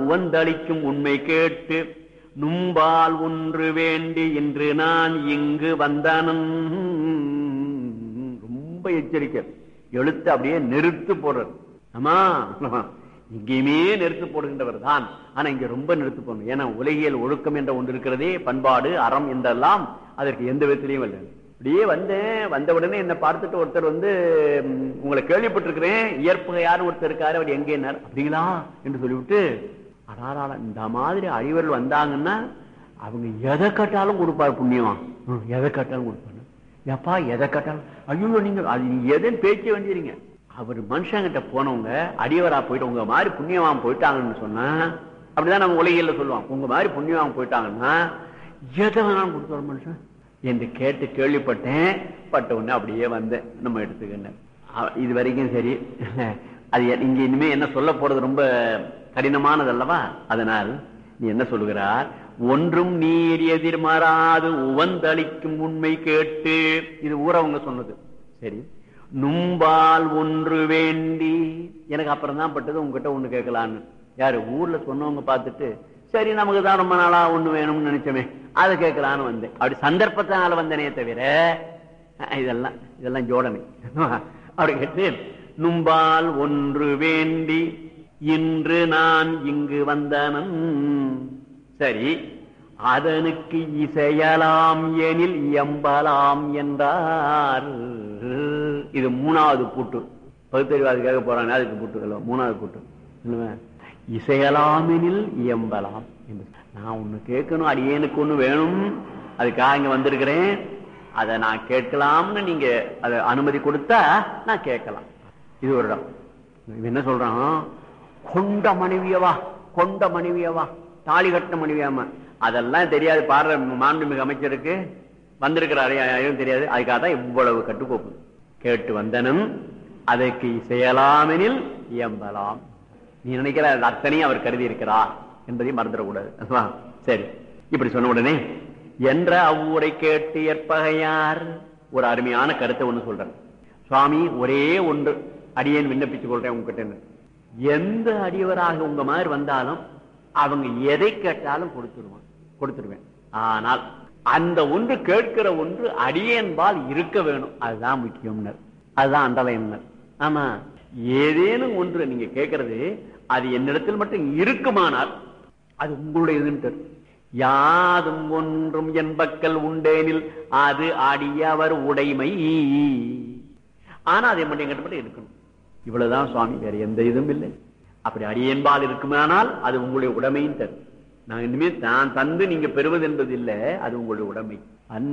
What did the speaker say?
உவந்தளிக்கும் உண்மை கேட்டு நும்பால் ஒன்று வேண்டி இன்று நான் இங்கு வந்தானன் ரொம்ப எச்சரிக்கை எழுத்து அப்படியே நிறுத்து போடுறது ஆமா இங்கேயுமே நிறுத்து போடுகின்றவர் தான் ஆனா இங்க ரொம்ப நிறுத்து போடணும் ஏன்னா உலகியல் ஒழுக்கம் என்ற ஒன்று இருக்கிறதே பண்பாடு அறம் என்றெல்லாம் அதற்கு எந்த விதத்திலையும் இல்லை அப்படியே வந்தேன் வந்த உடனே என்ன பார்த்துட்டு ஒருத்தர் வந்து ம், உங்களை கேள்விப்பட்டிருக்கிறேன் இயற்பகையார் ஒருத்தர் இருக்காரு அவர் எங்கே அப்படிங்களா என்று சொல்லிவிட்டு அடாராடா இந்த மாதிரி அழிவர்கள் வந்தாங்கன்னா அவங்க எதை கேட்டாலும் கொடுப்பார் புண்ணியமா ம், எதை கேட்டாலும் கொடுப்பாரு எப்பா எதை கேட்டாலும் ஐயோ நீங்க அது நீங்க எதுன்னு பேச்ச வேண்டியீங்க அவர் மனுஷங்கிட்ட போனவங்க அடியவரா போயிட்டு உங்க மாதிரி புண்ணியவான் போயிட்டாங்கன்னு சொன்னா அப்படிதான் நம்ம உலகில சொல்லுவான் உங்க மாதிரி புண்ணியவான் போயிட்டாங்கன்னா எதை வேணாலும் கொடுத்துருவார் மனுஷன் என்று கேட்டு கேள்விப்பட்டேன் பட்ட உடனே அப்படியே வந்தேன் நம்ம எடுத்துக்கிட்டேன் அ- இது வரைக்கும் சரி அது எ- இங்க இனிமே என்ன சொல்ல போறது ரொம்ப கடினமானது அல்லவா அதனால் நீ என்ன சொல்லுகிறார் ஒன்றும் நீர் எதிர்மாறாது உவந்தளிக்கும் உண்மை கேட்டு இது ஊரவங்க சொன்னது சரி நும்பால் ஒன்று வேண்டி எனக்கு அப்புறம் தான் பட்டது உங்ககிட்ட ஒண்ணு கேட்கலான்னு யாரு ஊர்ல சொன்னவங்க பார்த்துட்டு சரி நமக்கு தான் ரொம்ப நாளா ஒண்ணு வேணும்னு நினைச்சோமே அதை கேட்கலான்னு வந்தேன் அப்படி சந்தர்ப்பத்தினால வந்தனே தவிர அஹ், இதெல்லாம் இதெல்லாம் ஜோடனை அப்படி கேட்டு நும்பால் ஒன்று வேண்டி இன்று நான் இங்கு வந்தனன் சரி அதனுக்கு இசையலாம் எனில் எம்பலாம் என்றார் இது மூணாவது பூட்டு பகுத்தறிவாது கேட்க போறாங்க அதுக்கு பூட்டுகள் மூணாவது பூட்டு இல்லையா? இசையலாமெனில் இயம்பலாம் என்று. நான் ஒண்ணு கேட்கணும் அடியேனுக்கு ஒண்ணு வேணும் அதுக்காக இங்க வந்திருக்கிறேன் அதை நான் கேட்கலாம்னு நீங்க அதை அனுமதி கொடுத்தா நான் கேட்கலாம் இது ஒரு இடம் இவன் என்ன சொல்றான் கொண்ட மனைவியவா கொண்ட மனைவியவா தாலி கட்டின மனைவியாம அதெல்லாம் தெரியாது பாடுற மாண்புமிகு அமைச்சருக்கு வந்திருக்கிறாரு யாரும் தெரியாது அதுக்காக தான் இவ்வளவு கட்டுக்கோப்பு கேட்டு வந்தனும் அதற்கு இசையலாமெனில் இயம்பலாம் நீ நினைக்கிற அது அத்தனையும் அவர் கருதி இருக்கிறார் என்பதையும் மறந்துடக்கூடாது அதுவா? சரி இப்படி சொன்ன உடனே என்ற அவ்வூரை கேட்டு ஏற்பகையார் ஒரு அருமையான கருத்தை ஒண்ணு சொல்றேன் சுவாமி ஒரே ஒன்று அடியேன் விண்ணப்பித்துக் கொள்றேன் உங்ககிட்ட எந்த அடியவராக உங்க மாதிரி வந்தாலும் அவங்க எதை கேட்டாலும் கொடுத்துருவான் கொடுத்துருவேன் ஆனால் அந்த ஒன்று கேட்கிற ஒன்று அடியேன்பால் இருக்க வேணும் அதுதான் முக்கியம்னர் அதுதான் அண்டலையம்னர் ஆமா ஏதேனும் ஒன்று நீங்க கேட்கறது அது என்னிடத்தில் மட்டும் இருக்குமானால் அது உங்களுடையதுன்ட்டு யாதும் ஒன்றும் என்பக்கல் உண்டேனில் அது அடியவர் உடைமை ஆனா அதை மட்டும் எங்கிட்ட மட்டும் இருக்கணும் இவ்வளவுதான் சுவாமி வேற எந்த இதுவும் இல்லை அப்படி அடியேன்பால் இருக்குமானால் அது உங்களுடைய உடைமையும் தரும் நான் இனிமேல் நான் தந்து நீங்க பெறுவது என்பது இல்லை அது உங்களுடைய உடைமை